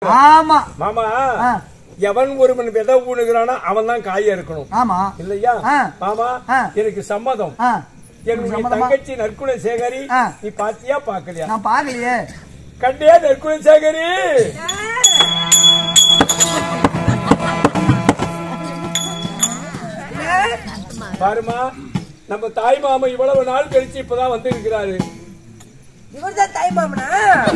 அர்த்தம் ஆமா மாமா ஆ, எவன் ஒருவன் விதை ஊனுகிறானோ அவன் தான் காய இருக்கணும் ஆமா இல்லையா ஆ. மாமா ஆ. எனக்கு சம்மதம் ஆ, என்னுடைய சம்மதமா? தங்கச்சி நற்குண சேகரி ஆ. நீ பாத்தியா பாக்கலையா நான் பாக்கலையே கண்டியா நற்குண சேகரி பாருமா நம்ம தாய் மாமா இவ்வளவு நாள் கழிச்சு இப்பதான் வந்து இருக்கிறாரு இவர்தான் தாய் மாமனா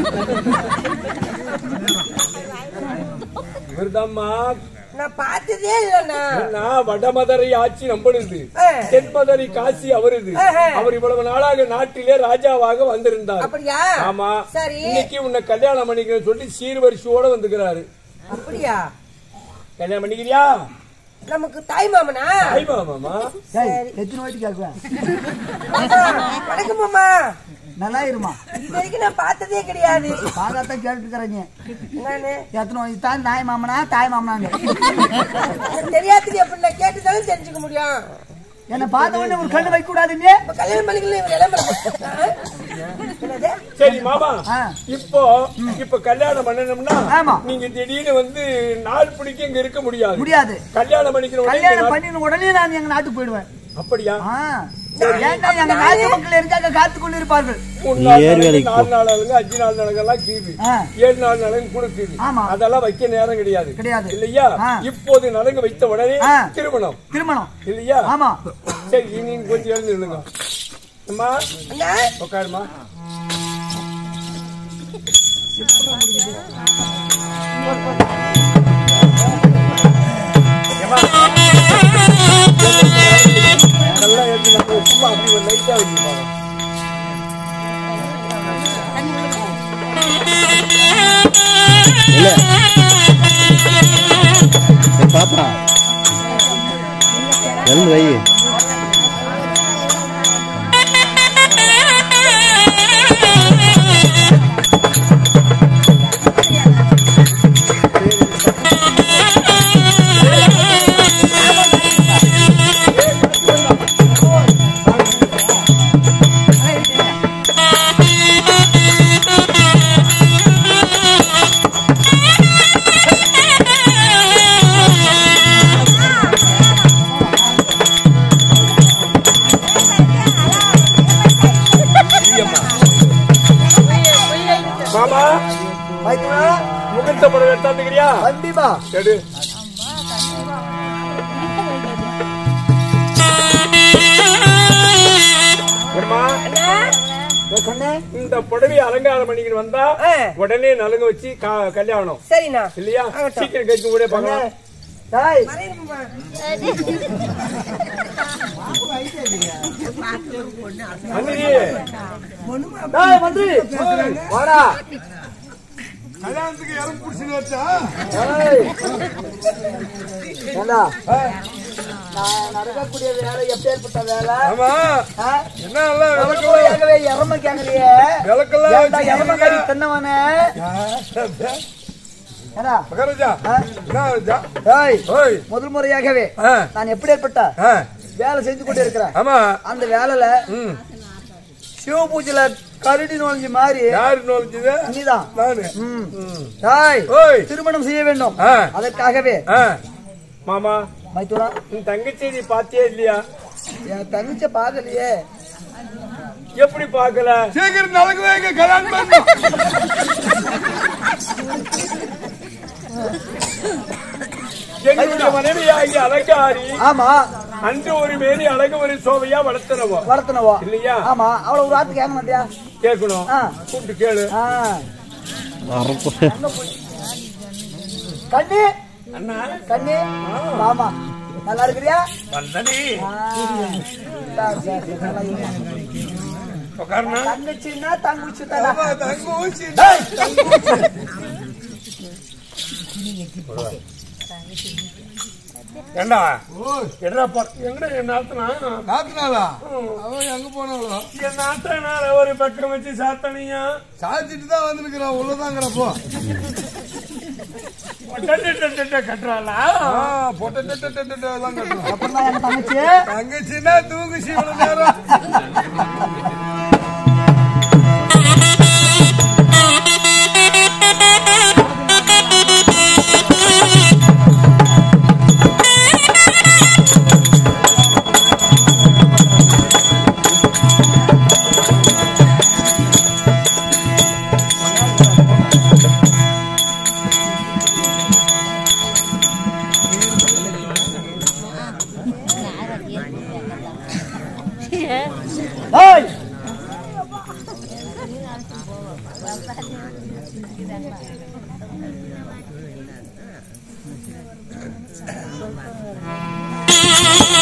இவர்தாம்மா நான் பார்த்ததே இல்லண்ணா நான் வடமதரை ஆட்சி நம்மளுது ஆ. தென்மதரை காசி அவருது ஆஹா. அவர் இவ்வளவு நாளாக நாட்டிலே ராஜாவாக வந்திருந்தார் அப்படியா ஆமா சரி இன்னைக்கு உன்னை கல்யாணம் பண்ணிக்கிறேன்னு சொல்லி சீர்வரிசையோட வந்துக்கிறாரு அப்படியா கல்யாணம் பண்ணிக்கிறியா நமக்கு தாய் மாமனா தாய் மாமாமா ஏய், எத்தனை வாட்டி கேக்குவேன் மாமா, வணக்கம் மாமா நல்லா இருமா இது வரைக்கும் நான் பார்த்ததே கிடையாது பாக்காத்தான் கேட்டுட்டு இருக்கிறீங்க நானு எத்தனை வாட்டி தான் தாய் மாமனா தாய் மாமனாங்க தெரியாதது எப்படி நான் கேட்டுதானே தெரிஞ்சுக்க முடியும் என்ன பார்த்த உடனே ஒரு கண்ணு வைக்க கூடாதுங்க இப்ப கல்யாணம் பண்ணிக்கல இவர் இடம் என்னது சரி மாமா ஆ. இப்போ இப்ப கல்யாணம் பண்ணணும்னா ஆமா. நீங்க திடீர்னு வந்து நாள் பிடிக்க இங்க இருக்க முடியாது முடியாது கல்யாணம் பண்ணிக்கிற உடனே இங்க கல்யாணம் நாள்- பண்ணின உடனே நான் எங்க நாட்டுக்கு போயிடுவேன் அப்படியா ஆ. ஏன்னா எங்க நாட்டு மக்கள் இருக்காங்க காத்து கொண்டு இருப்பார்கள் மூணு நாள் நலங்கு, நாலு நாள் நலங்கு, அஞ்சு நாள் நலங்கெல்லாம் கீது ஆ. ஏழு நாள் நலங்கு கொடுக்குது ஆமா. அதெல்லாம் வைக்க நேரம் கிடையாது கிடையாது. இல்லையா ஆ. இப்போது நலங்கு வைத்த உடனே ஆ. திருமணம் திருமணம் இல்லையா ஆமா சரி நீங்க கொஞ்சம் எழுந்து நில்லுங்க அம்மா அண்ணா உட்காருமா ஏம்மா, நல்லா எழுந்து நம்ம சும்மா அப்படி ஒரு லைட்டா வச்சுப்பாங்க இல்ல ஏய் பாப்பா எழுந்து வை மாமா மைத்துனா முகூர்த்த படம் எடுத்தாந்துக்கிறியா கண்டிப்பா எடு ஏம்மா, ஏய் கண்ணே இந்த புடவையை அலங்காரம் பண்ணிக்கிட்டு வந்தா ஆ. உடனே நலுங்க வச்சு கா- கல்யாணம் சரிண்ணா இல்லையா ஆகட்டும். சீக்கிரம் கழிச்சு கூட பார்க்கலாம் டேய் மறையுமா மந்திரி டேய் மந்திரி வாடா கல்யாணத்துக்கு யாரும் புடிச்சுன்னு வச்சா டேய் ஏண்டா நான் நடக்கக்கூடிய வேலை எப்பேற்பட்ட வேலை ஆமா ஆ? என்ன எல்லாம் விளக்கெல்லாம் போயாகவே இறம கேக்குறியே விளக்கெல்லாம் ஏண்டா இறம கறி வச்சு தின்னவனே ஏடா மகாராஜா ஆ? என்ன ராஜா ஏய் ஓய் முதல் முறையாகவே ஆ, நான் எப்படிப்பட்ட ஆ, வேலை செஞ்சு கொண்டு இருக்கிறேன் ஆமா அந்த வேலையில ம் சிவ பூஜையில கருடி நுழைஞ்ச மாதிரி யாரு நோலிச்சது நீதான் நானு ம். ம். டேய் ஓய் திருமணம் செய்ய வேண்டும் ஆ. அதற்காகவே ஆ, மாமா மைத்துனா உன் தங்கச்சி நீ பாத்தியா இல்லையா என் தங்கச்ச பாக்கலையே எப்படி பாக்கல சீக்கிரம் நடக்குவே எங்க கல்யாணம் பண்ணும் எங்களுடைய மனைவி ஆகிய அலங்காரி ஆமா அன்று ஒரு மேரி அழகு ஒரு சோவையா வளர்த்துறவோ வளர்த்தனவோ இல்லையா ஆமா அவளை ஒரு வார்த்தை கேட்க மாட்டியா கேட்கணும் ஆ. கூப்பிட்டு கேளு ஆ. வரப்பு கண்ணு அண்ணா கண்ணு ஆமா நல்லா இருக்கிறியா வந்தடி ஆ. சரி, சரி, நல்லா இருக்கு. உட்காருண்ணா தங்கச்சின்னா தங்குச்சி தானா தங்கூச்சி ஏண்டா என்ன எங்கடா என் நாத்தனா நாத்தினாளா அவன் எங்க போனாளோ என் நாத்தனால ஒரு பக்கம் வச்சு சாத்தனியா சாதிச்சுட்டு தான் வந்திருக்கிறான் உள்ளதாங்கிறப்போ கட்டுறாளா பொட்ட டெட்ட டெட்ட எல்லாம் கட்டுறான் அப்புறம் எங்க தங்கச்சி தங்கச்சின்னா தூங்குச்சு இவ்வளவு நேரம்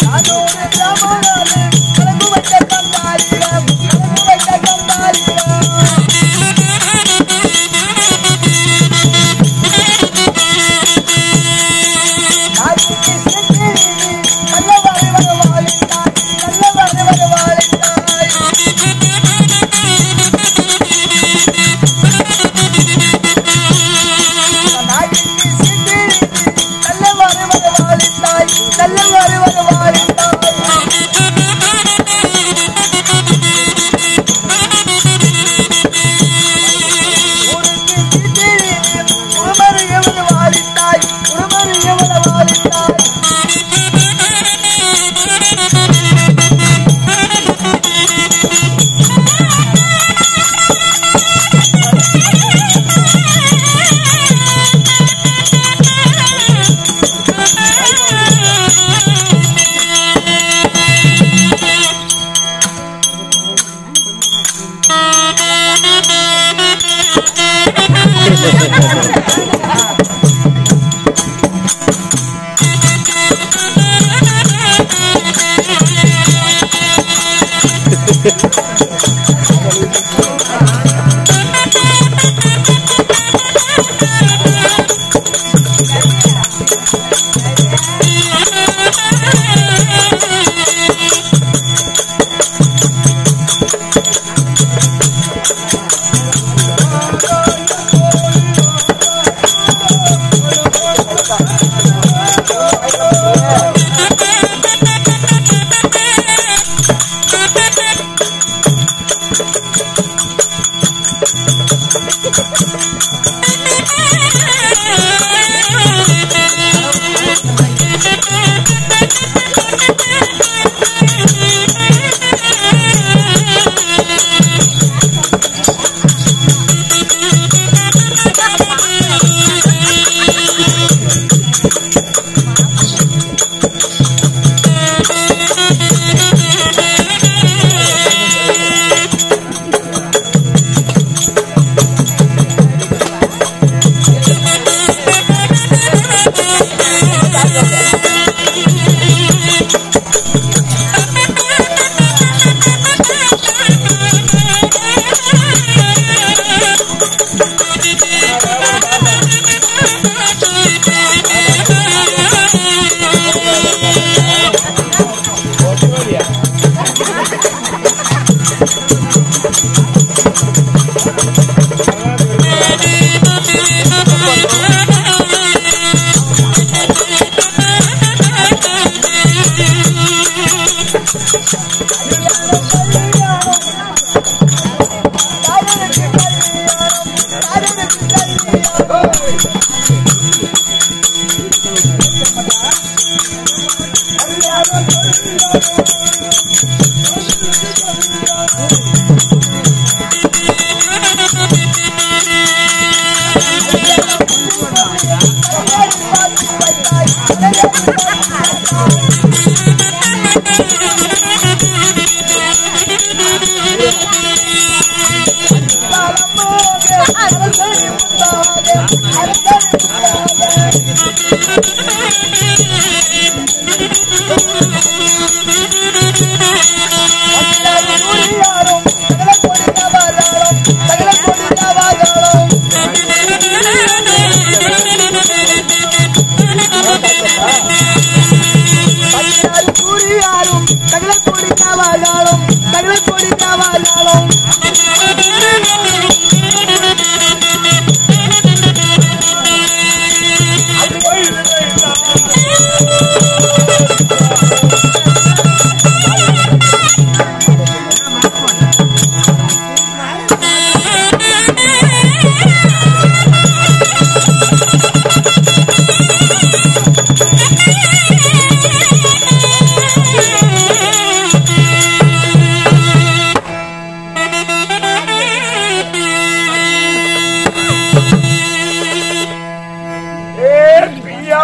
ஏ பியா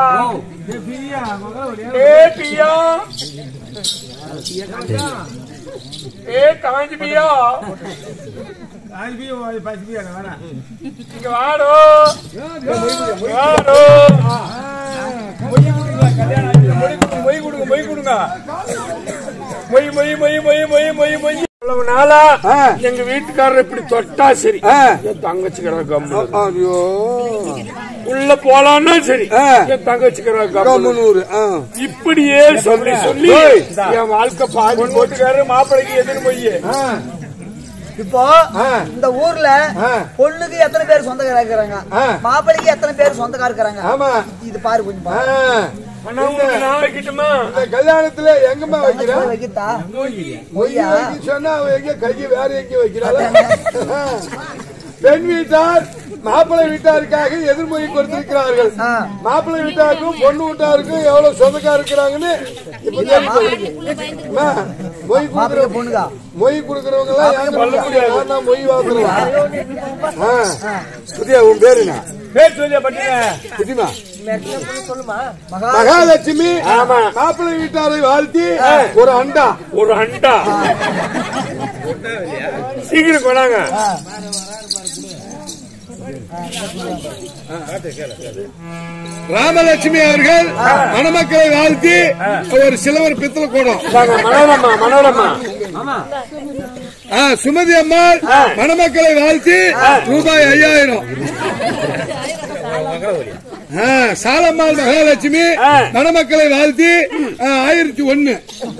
ஏ பியா ஏ காஞ்சி பியா இங்க வாடோ வாடோ மொய் கொடுங்க கல்யாணம் ஆச்சு. மொய் கொடுங்க மொய் கொடுங்க மொய் கொடுங்க வீட்டுக்காரர் இப்படி தொட்டா சரி ஆ. என் தங்கச்சிக்கிற கம்மு ஐயோ உள்ள போலான்னா சரி ஆ. என் தங்கச்சிக்கிற கம்மு கம்முனூறு ஆ இப்படியே சொல்லி சொல்லி ஓய். என் வாழ்க்கை பாதி போட்டுக்காரு மாப்பிளைக்கு எதிர்ப்பு போய் ஆ, இப்போ ஆ. இந்த ஊர்ல ஆ. பொண்ணுக்கு எத்தனை பேர் சொந்தக்காரர் இருக்கிறாங்க ஆ. மாப்பிள்ளைக்கு எத்தனை பேர் சொந்தக்காரர் இருக்கிறாங்க ஆமா இது பாரு கொஞ்சம் ஆ, பாரு. நான் வைக்கட்டுமா இந்த கல்யாணத்துல எங்கம்மா வைக்கிற வைக்கிட்டா மொய் வைக்க சொன்னா அவ எங்க கையை வேற எங்க வைக்கிறாளா ஆ. பெண் வீட்டார் மாப்பிள்ளை வீட்டாருக்காக எதிர்மொழி கொடுத்திருக்கிறார்கள் ஆ. மாப்பிள்ளை வீட்டாருக்கும் பொண்ணு வீட்டாருக்கும் எவ்வளவு சொந்தக்கா இருக்கிறாங்கன்னு இப்ப தெரிஞ்சுக்கணும். அம்மா, மொய் மாப்பிள்ளை கொடுக்குற பொண்ணுதா மொய் கொடுக்கறவங்க எல்லாம் ஏன் தெரியுமா? நான் தான் மொய் வாங்குறேன் ஆ. புதியா உன் பேரு என்ன பேர் சொல்லிய பட்டுங்க புதிமா மகா மகாலட்சுமி ஆமா. மாப்பிள்ளை வீட்டாரை வாழ்த்தி ஒரு அண்டா ஒரு அண்டா சீக்கிரம் கொண்டாங்க ராமலட்சுமி அவர்கள் மணமக்களை வாழ்த்தி ஒரு சிலவர் பித்தளை கூடம் இந்தாங்க, மனோரமா மனோரமா ஆ, சுமதி அம்மாள் மணமக்களை வாழ்த்தி ரூபாய் ஐயாயிரம் ஆ, சாலம்மாள் மகாலட்சுமி ஆ. மணமக்களை வாழ்த்தி ஆ, ஆயிரத்தி ஒண்ணு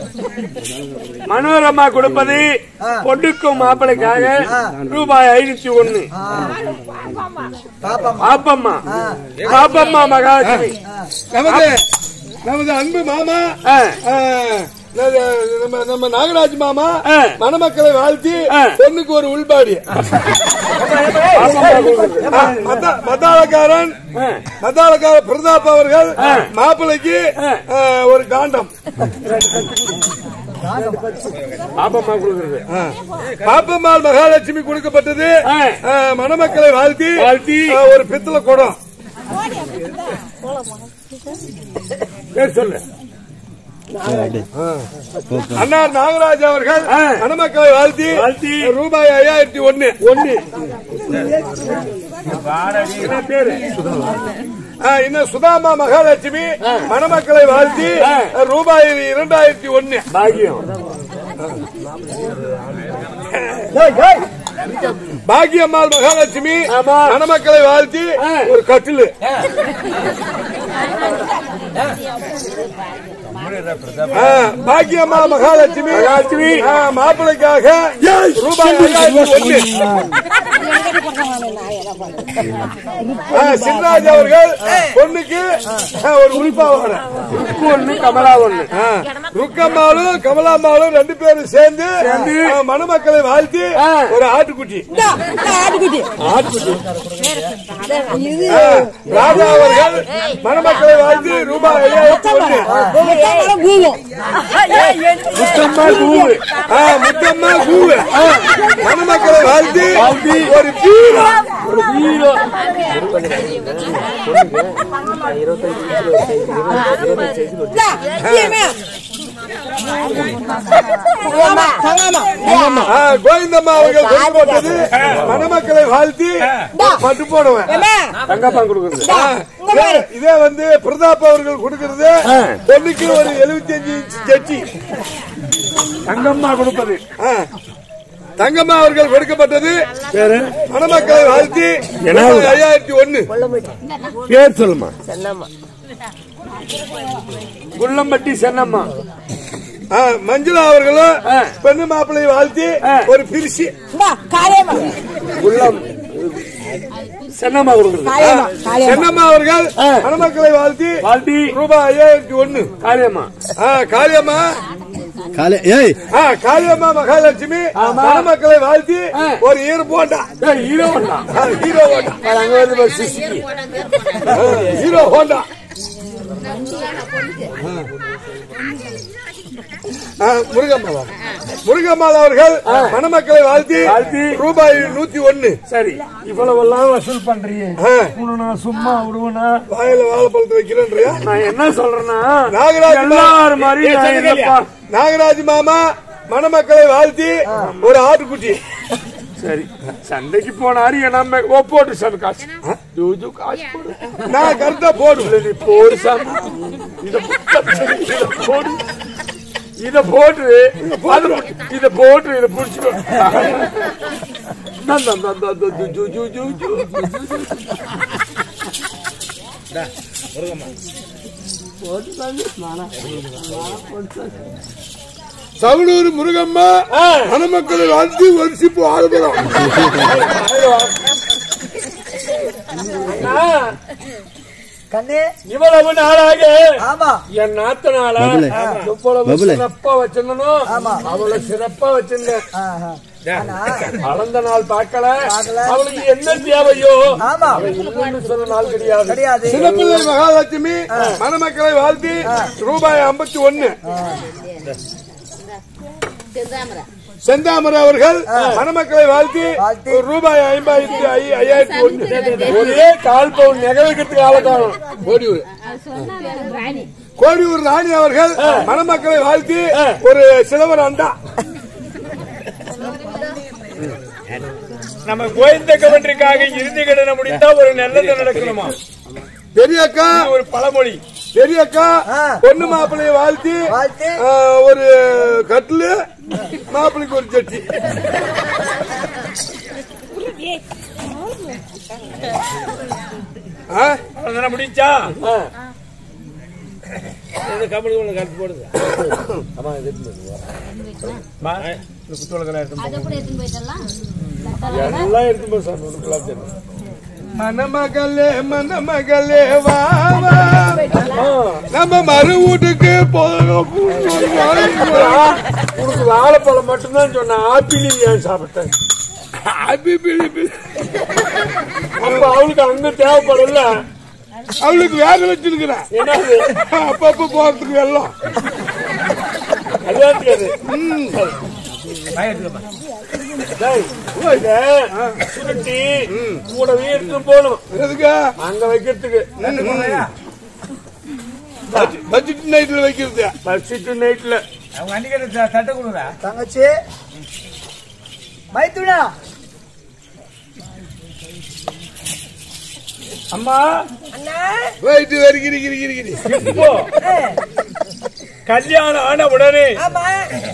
மனோரமா கொடுப்பது பொண்ணுக்கும் மாப்பிளைக்காக ரூபாய் ஐநூத்தி ஒண்ணு பாப்பா பாப்பம்மா பாப்பம்மா மகாலட்சுமி நமது நமது அன்பு மாமா ஆ. ஆ, நம்ம நம்ம நாகராஜ் மாமா ஆ. மணமக்களை வாழ்த்தி ஆ. பொண்ணுக்கு ஒரு உள்பாடி பாப்பம்மா கொடுக்குறது. ஆ, மத்த- மத்தாளக்காரன் ஆ. மத்தாளக்கார பிரதாப் அவர்கள் ஆ. மாப்பிள்ளைக்கு ஆ. ஆ, ஒரு காண்டம் பாப்பம்மா கொடுக்குறது ஆ. பாப்பம்மாள் மகாலட்சுமி கொடுக்கப்பட்டது ஆ. ஆ, மணமக்களை வாழ்த்தி வாழ்த்தி. ஆ, ஒரு பித்தளை குடம் பேர் சொல்லு அன்னார் நாகராஜ் அவர்கள் ஆ. மணமக்களை வாழ்த்தி வாழ்த்தி. ரூபாய் ஐயாயிரத்தி ஒண்ணு ஒண்ணு என்ன பேரு ஆ, இன்னும் சுதாமா மகாலட்சுமி மணமக்களை வாழ்த்தி ஆ. ரூபாய் இரண்டாயிரத்தி ஒண்ணு பாக்கியம் பாக்கியம்மாள் மகாலட்சுமி ஆமா. மணமக்களை வாழ்த்தி ஆ. ஒரு கட்டிலு ஆ, பாக்கியம்மா மகாலட்சுமி மகாலட்சுமி. ஆ, மாப்பிள்ளைக்காக ரூபாய் ஐயாயிரத்தி ஒண்ணு ஆ, சின்ராஜ் அவர்கள் பொண்ணுக்கு ஆ, ஒரு உரிப்பாவாட ஒண்ணு கமலா ஒண்ணு ருக்கம்மாளும் கமலாம்மாளும் ரெண்டு பேரும் சேர்ந்து ஆ, மணமக்களை வாழ்த்தி ஆ. ஒரு ஆட்டுக்குட்டி ஆட்டுக்குட்டி இது ஆ, ராஜா அவர்கள் மணமக்களை வாழ்த்தி ரூபாய் ஐயாயிரத்தி ஒண்ணு பூவும் முத்தம்மா பூவு ஆ, முத்தம்மா பூவு ஆ, மணமக்களை வாழ்த்தி ஒரு பீரோ ஒரு ஹீரோ ஆ, கோவிந்தம்மா அவர்கள் கொடுக்கப்பட்டது மணமக்களை வாழ்த்தி பட்டு போடுவேன் தங்கப்பா கொடுக்குறது ஆ, இதே- இதே வந்து பிரதாப் அவர்கள் கொடுக்கிறது பொண்ணுக்கு ஒரு எழுபத்தி அஞ்சு இன்ச் ஜட்ஜி தங்கம்மா கொடுப்பது ஆ, தங்கம்மா அவர்கள் கொடுக்கப்பட்டது பேரு மணமக்களை வாழ்த்தி என்ன? ஐயாயிரத்தி ஒண்ணு பேர் சொல்லுமா குள்ளம்பட்டி சென்னம்மா ஆ, மஞ்சுளா அவர்களும் ஆ. பெண்ணு மாப்பிள்ளையை வாழ்த்தி ஆ. ஒரு பிரிசி காளியம்மா குள்ளம் சென்னம்மா கொடுக்குறது காளியம்மா காளியம்மா சென்னம்மா அவர்கள் ஆ. மணமக்களை வாழ்த்தி வாழ்த்தி ரூபாய் ஐயாயிரத்தி ஒண்ணு காளியம்மா ஆ, காளியம்மா காலை ஏய் ஆ, காளியம்மா மகாலட்சுமி ஆமா. மணமக்களை வாழ்த்தி ஆ. ஒரு ஈர போண்டா ஏய், ஹீரோ ஒண்ணா ஆ, ஹீரோ ஹோண்டா அங்க வந்து பாரு, சிசிக்கு ஆ, ஹீரோ ஹோண்டா ஆ, முருகம்மாவா முருகம்மாள் அவர்கள் மணமக்களை வாழ்த்தி வாழ்த்தி. ரூபாய் நூத்தி ஒண்ணு சரி இவ்வளவு எல்லாம் வசூல் பண்றீங்க ஆ, உன்னை நான் சும்மா விடுவேனா வாயில வாழைப்பழத்தை வைக்கிறேன்றியா நான் என்ன சொல்றேன்னா நாகராஜ் எல்லாரும் மாதிரி நான் இல்லப்பா. நாகராஜ் மாமா மணமக்களை வாழ்த்தி ஒரு ஆட்டுக்குட்டி சரி சண்டைக்கு போனாரு நம்ம ஓ போட்டு சாமி காசு ஜூஜு காசு போடு நான் கரெக்டா போடுவேன் இல்ல, நீ போடு சாமி இத இத போடு இத போட்டு அது இத போட்டு இத புடிச்சுக்கோ நா, நா, நா, நா, நா, ஜு, ஜு, ஜு, ஜு, ஜு. சவுளூர் முருகம்மா மணமக்களை வாழ்த்து வருஷிப்பு ஆளுபடம் அண்ணா, கண்ணு இவ்வளவு நாளாக ஆமா என் நாத்தனால பபுளு. எவ்வளவு பபுளு. சிறப்பா வச்சிருந்தனும் ஆமா. அவ்வளவு சிறப்பா வச்சிருந்தேன் ஆஹா. ஆனா, அளந்த நாள் பார்க்கல பார்க்கல. அவளுக்கு என்ன தேவையோ ஆமா அவன் இல்லைன்னு சொன்ன நாள் கிடையாது கிடையாது சின்னப்பிள்ளை மகாலட்சுமி மணமக்களை வாழ்த்தி ரூபாய் ஐம்பத்தி ஒன்னு செந்தாமரை அவர்கள் மணமக்களை வாழ்த்தி வாழ்த்தி. ஒரு ரூபாய் ஐம்பத்தி ஐ- ஐயாயிரத்தி ஒன்னு ஒரே கால் பவுன் நகை வைக்கிறதுக்கு ஆள காணும் கோடியூர் கோடியூர் ராணி அவர்கள் மணமக்களை வாழ்த்தி ஒரு சிலவர் அண்டா நம்ம கோயந்த கவன்றிக்காக இறுதி கடனை முடித்தா ஒரு நல்லது நடக்கணுமா பெரியக்கா இது ஒரு பழமொழி பெரியக்கா ஆ. பொண்ணு மாப்பிள்ளைய வாழ்த்தி வாழ்த்து ஆ, ஒரு கட்லு மாப்பிள்ளைக்கு ஒரு சட்டி ஆ? அவ்வளவுதானே முடிச்சா கபடி ஒண்ணு கட்டு போடுங்க ஆமா இது குத்துவளக்கெல்லாம் எடுத்து அதை கூட எடுத்துன்னு போயிட்டலாம் எல்லாம் எடுத்து போய் சார் ஒரு கிளாஸ் மணமகளே மணமகளே வா வா. நம்ம மறு வீட்டுக்கு போகணும் உனக்கு வாழைப்பழம் மட்டும்தான் சொன்னேன் ஆப்பிள் ஏன் சாப்பிட்டேன் அபி பிலி பிலி. அப்ப அவளுக்கு அங்க தேவைப்படல அவளுக்கு வேலை வச்சிருக்கிறேன் என்னது அப்பப்ப போறதுக்கு எல்லாம் அதுதான் தெரியாது டேய், இதை சுருட்டி கூடவே எடுத்து போகணும் எதுக்கு அங்க வைக்கிறதுக்கு பட்ஜெட் நைட்ல வைக்கிறது பசிட்டு நைட்ல தங்கச்சி மைத்துனா அம்மா ரைட்டு வருகிறி கிரி கிரி கிரி இப்போ கல்யாணம் ஆன உடனே ஆமா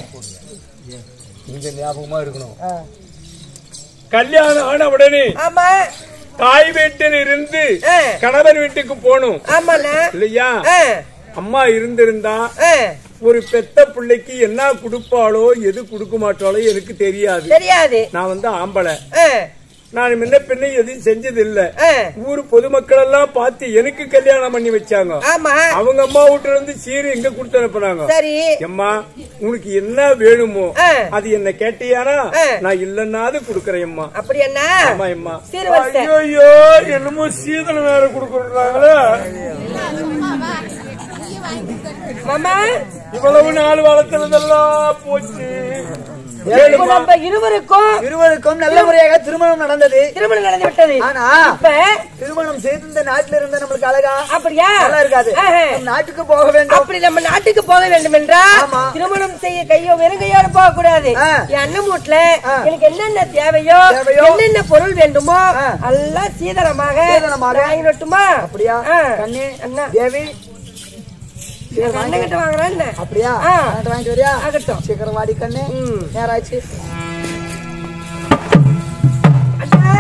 இங்க ஞாபகமா இருக்கணும் கல்யாணம் ஆன உடனே ஆமா தாய் வீட்டில் இருந்து ஆ. கணவர் வீட்டுக்கு போகணும் ஆமாண்ணா இல்லையா ஆ, அம்மா இருந்திருந்தா ஆ, ஒரு பெத்த பிள்ளைக்கு என்ன கொடுப்பாளோ எது கொடுக்க மாட்டாளோ எனக்கு தெரியாது தெரியாது நான் வந்து ஆம்பளை ஆ, நான் முன்ன பின்ன எதையும் செஞ்சது இல்ல ஆ, ஊர் பொதுமக்கள் எல்லாம் பார்த்து எனக்கு கல்யாணம் பண்ணி வச்சாங்க ஆமா அவங்க அம்மா வீட்டுல இருந்து சீரு எங்க கொடுத்து அனுப்புனாங்க சரி எம்மா உனக்கு என்ன வேணுமோ ஆ. அது என்ன கேட்டியானா ஆ. நான் இல்லன்னாது குடுக்கறேன் அம்மா அப்படி என்ன ஆமா அம்மா சீர்வரிசை. ஐயோ என்னமோ சீதனம் வேற குடுக்கறாங்களே மாமா இவ்வளவு நாள் வளர்த்துறதெல்லாம் போச்சு இப்ப நம்ம இருவருக்கும் இருவருக்கும் நல்ல முறையாக திருமணம் நடந்தது திருமணம் நடந்து விட்டது ஆனா இப்ப திருமணம் செய்து இந்த நாட்டில இருந்த நம்மளுக்கு அழகா அப்படியா நல்லா இருக்காது ஆஹா. நம் நாட்டுக்கு போக வேண்டும் அப்படி நம்ம நாட்டுக்கு போக வேண்டும் என்றால் ஆமா. திருமணம் செய்ய கையோ வெறும் கையோட போக கூடாது ஆ. என் அண்ணன் வீட்டுல ஆ. எனக்கு என்னென்ன தேவையோ தேவையோ. என்னென்ன பொருள் வேண்டுமோ ஆ. எல்லாம் சீதனமாக சீதனமாக. வாங்கிட்டுமா அப்படியா ஆ. கண்ணே அண்ணா தேவி அண்ணன் கிட்ட வாங்குறேன் என்ன? அப்படியா ஆ. வாங்கிட்டு வாங்கிட்டு வரியா ஆகட்டும் சீக்கிரம் வாடி கண்ணு ம். நேராச்சு அண்ணா.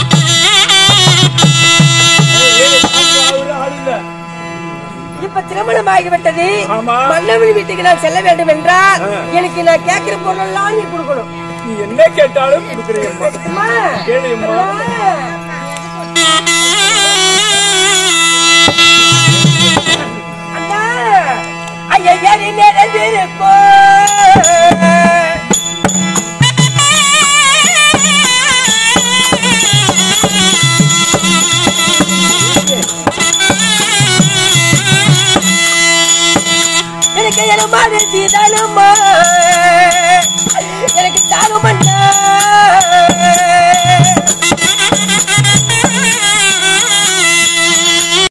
இப்ப திருமணம் ஆகிவிட்டது ஆமா. மன்னவழி வீட்டுக்கு நான் செல்ல வேண்டும் என்றால் எனக்கு நான் கேட்கிற பொருள் எல்லாம் நீ கொடுக்கணும் நீ என்ன கேட்டாலும் கொடுக்குறேன் அம்மா. கேளும்மா. அண்ணா ஐயா நீ நிறைந்திருப்போ எனக்கு என மாதிரி சீதனம்மா